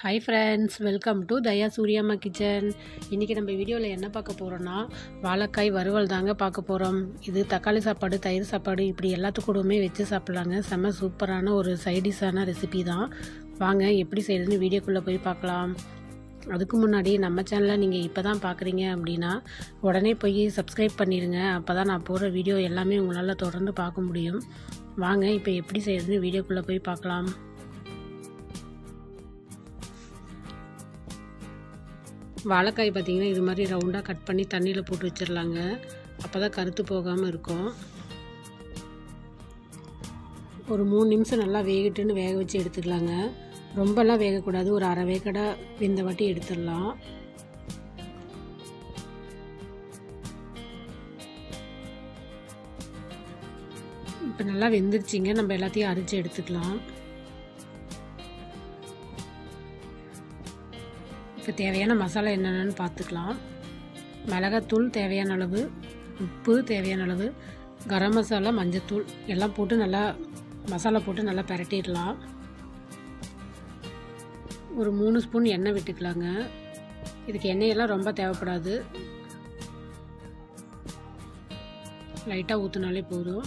hi friends welcome to Daya சூர்யாம்மா kitchen இன்றைக்கி நம்ம வீடியோவில் என்ன பார்க்க போகிறோன்னா வாழைக்காய் வறுவல் தாங்க பார்க்க போகிறோம் இது தக்காளி சாப்பாடு தயிர் சாப்பாடு இப்படி எல்லாத்துக்கூடவுமே வச்சு சாப்பிட்லாங்க செம்ம சூப்பரான ஒரு சைடிஷான ரெசிபி தான் வாங்க எப்படி செய்கிறதுன்னு வீடியோக்குள்ளே போய் பார்க்கலாம் அதுக்கு முன்னாடி நம்ம சேனலை நீங்கள் இப்போ தான் பார்க்குறீங்க அப்படின்னா உடனே போய் சப்ஸ்கிரைப் பண்ணிடுங்க அப்போ தான் நான் போகிற வீடியோ எல்லாமே உங்களால் தொடர்ந்து பார்க்க முடியும் வாங்க இப்போ எப்படி செய்கிறதுன்னு வீடியோக்குள்ளே போய் பார்க்கலாம் வாழைக்காய் பார்த்திங்கன்னா இது மாதிரி ரவுண்டாக கட் பண்ணி தண்ணியில் போட்டு வச்சிடலாங்க அப்போ தான் கருத்து போகாமல் இருக்கும் ஒரு மூணு நிமிஷம் நல்லா வேகட்டுன்னு வேக வச்சு எடுத்துக்கலாங்க ரொம்பலாம் வேகக்கூடாது ஒரு அரை வேக்கடா வெந்த வாட்டி எடுத்துடலாம் இப்போ நல்லா வெந்துருச்சிங்க நம்ம எல்லாத்தையும் அரிச்சு எடுத்துக்கலாம் இப்போ தேவையான மசாலா என்னென்னு பார்த்துக்கலாம் மிளகாத்தூள் தேவையான அளவு உப்பு தேவையான அளவு கரம் மசாலா மஞ்சத்தூள் எல்லாம் போட்டு நல்லா மசாலா போட்டு நல்லா பரட்டிடலாம் ஒரு மூணு ஸ்பூன் எண்ணெய் விட்டுக்கலாங்க இதுக்கு எண்ணெயெல்லாம் ரொம்ப தேவைப்படாது லைட்டாக ஊற்றினாலே போதும்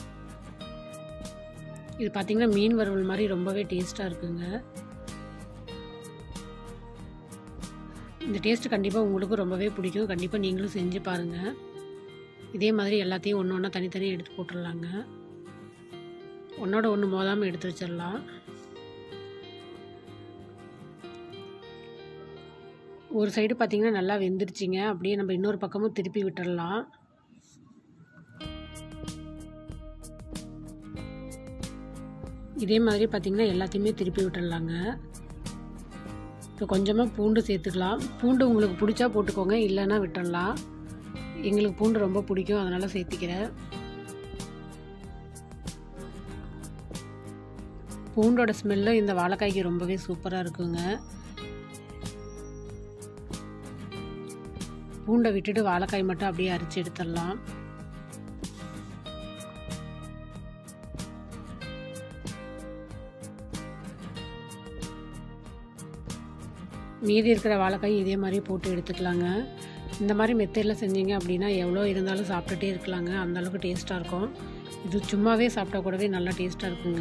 இது பார்த்திங்கன்னா மீன் வறுவல் மாதிரி ரொம்பவே டேஸ்ட்டாக இருக்குங்க இந்த டேஸ்ட்டு கண்டிப்பாக உங்களுக்கு ரொம்பவே பிடிக்கும் கண்டிப்பாக நீங்களும் செஞ்சு பாருங்கள் இதே மாதிரி எல்லாத்தையும் ஒன்று ஒன்றா தனித்தனியாக எடுத்து போட்டுடலாங்க ஒன்றோட ஒன்று மோதாமல் எடுத்து வச்சிடலாம் ஒரு சைடு பார்த்திங்கன்னா நல்லா வெந்துருச்சிங்க அப்படியே நம்ம இன்னொரு பக்கமும் திருப்பி விட்டுடலாம் இதே மாதிரி பார்த்திங்கன்னா எல்லாத்தையுமே திருப்பி விட்டுடலாங்க இப்போ கொஞ்சமாக பூண்டு சேர்த்துக்கலாம் பூண்டு உங்களுக்கு பிடிச்சா போட்டுக்கோங்க இல்லைன்னா விட்டுடலாம் எங்களுக்கு பூண்டு ரொம்ப பிடிக்கும் அதனால் சேர்த்திக்கிறேன் பூண்டோட ஸ்மெல்லு இந்த வாழைக்காய்க்கு ரொம்பவே சூப்பராக இருக்குங்க பூண்டை விட்டுட்டு வாழைக்காய் மட்டும் அப்படியே அரிச்சு எடுத்துடலாம் மீதி இருக்கிற வாழைக்காய் இதே மாதிரி போட்டு எடுத்துக்கலாங்க இந்த மாதிரி மெத்தடில் செஞ்சீங்க அப்படின்னா எவ்வளோ இருந்தாலும் சாப்பிட்டுட்டே இருக்கலாங்க அந்தளவுக்கு டேஸ்ட்டாக இருக்கும் இது சும்மாவே சாப்பிட்டா கூடவே நல்லா டேஸ்ட்டாக இருக்குங்க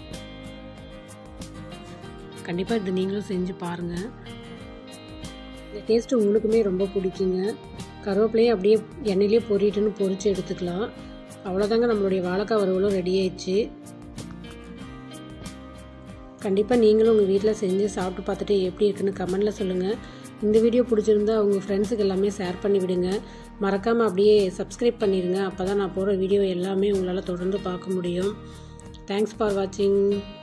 கண்டிப்பாக இது நீங்களும் செஞ்சு பாருங்கள் இந்த டேஸ்ட்டு உங்களுக்குமே ரொம்ப பிடிக்குங்க கருவேப்பிலையும் அப்படியே எண்ணெயிலே பொரிட்டுன்னு பொரித்து எடுத்துக்கலாம் அவ்வளோதாங்க நம்மளுடைய வாழைக்காய் வறுவலும் ரெடி ஆயிடுச்சு கண்டிப்பாக நீங்களும் உங்கள் வீட்டில் செஞ்சு சாப்பிட்டு பார்த்துட்டு எப்படி இருக்குன்னு கமெண்டில் சொல்லுங்கள் இந்த வீடியோ பிடிச்சிருந்தா உங்கள் ஃப்ரெண்ட்ஸுக்கு எல்லாமே ஷேர் பண்ணி விடுங்க மறக்காமல் அப்படியே சப்ஸ்கிரைப் பண்ணிடுங்க அப்போ தான் நான் போகிற வீடியோ எல்லாமே உங்களால் தொடர்ந்து பார்க்க முடியும் தேங்க்ஸ் ஃபார் வாட்சிங்